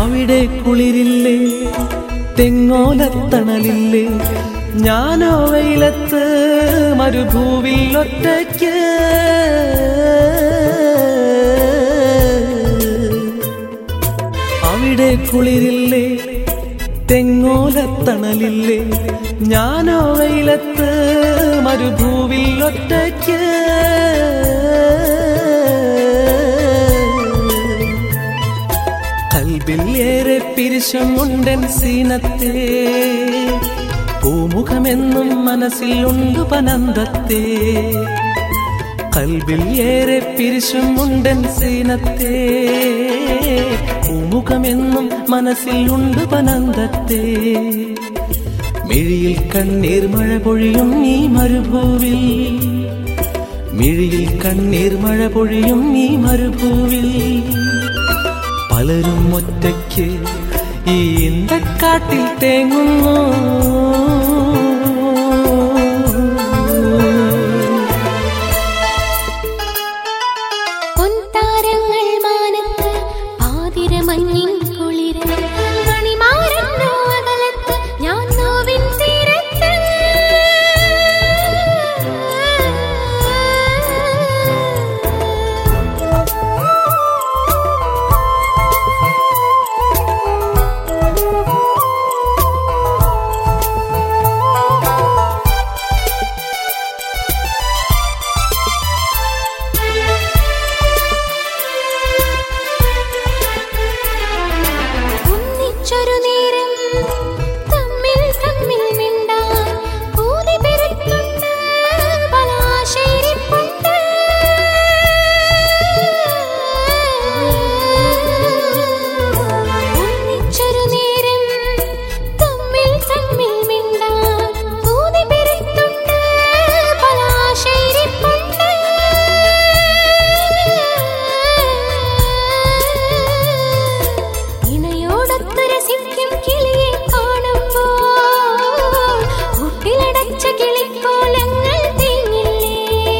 അവിടെ കുളിരില്ലേ തെങ്ങോലത്തണലില്ലേ ഞാനോ വെയിലത്ത് മരുഭൂവിൽ ഒറ്റയ്ക്ക് അവിടെ കുളിരില്ലേ തെങ്ങോലത്തണലില്ലേ ഞാനോ വെയിലത്ത് മരുഭൂവിൽ ഒറ്റയ്ക്ക് കൽബിൽ ഏറെ പിരിശമുണ്ടൻ സീനത്തെ പൂമുഖമെന്നും മനസ്സിൽ ഉണ്ട് പനന്തത്തെ കൽബിൽ ഏറെ പിരിശമുണ്ടൻ സീനത്തെ പൂമുഖമെന്നും മനസ്സിൽ ഉണ്ട് പനന്തത്തെ മിഴിയിൽ കണ്ണീർ മഴ പൊഴിയും ഈ മരുഭൂവിൽ മിഴിയിൽ കണ്ണീർ മഴ പൊഴിയും ഈ മരുഭൂവിൽ പലരും ഒറ്റയ്ക്ക് ഈ ഇന്തക്കാട്ടിൽ തേങ്ങുന്നു പൊൻതാരങ്ങൾ മാനത്ത് പാതിരമഞ്ഞിൻ കുളിര് മണിമാരന്നോ അകലത്ത് ഞാൻ നോവിൻ തീരത്ത് ഒന്നിച്ചൊരു നേരം തമ്മിൽ തമ്മിൽ മിണ്ടാൻ പൂതി പെരുത്തുണ്ട് പല ആശയിരിപ്പുണ്ട് ഒന്നിച്ചൊരു നേരം തമ്മിൽ തമ്മിൽ മിണ്ടാൻ പൂതി പെരുത്തുണ്ട് പല ആശയിരിപ്പുണ്ട് ഇണയോടൊത്ത് രസിക്കും കിളിയെ കാണുമ്പോൾ കൂട്ടിലടച്ച കിളിക്കോലങ്ങൾ തേങ്ങില്ലേ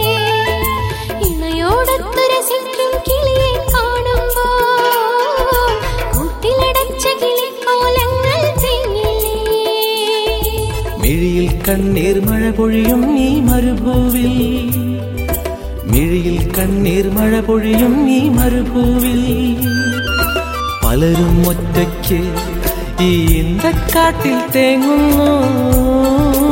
ഇണയോടൊത്ത് രസിക്കും കിളിയെ കാണുമ്പോൾ കൂട്ടിലടച്ച കിളിക്കോലങ്ങൾ തേങ്ങില്ലേ മിഴിയിൽ കണ്ണീർ മഴ പൊഴിയും ഈ മരുഭൂവിൽ മിഴിയിൽ കണ്ണീർ മഴ പൊഴിയും ഈ മരുഭൂവിൽ പലരും ഒറ്റയ്ക്ക് ഈ ഇന്തക്കാട്ടിൽ തേങ്ങുന്നു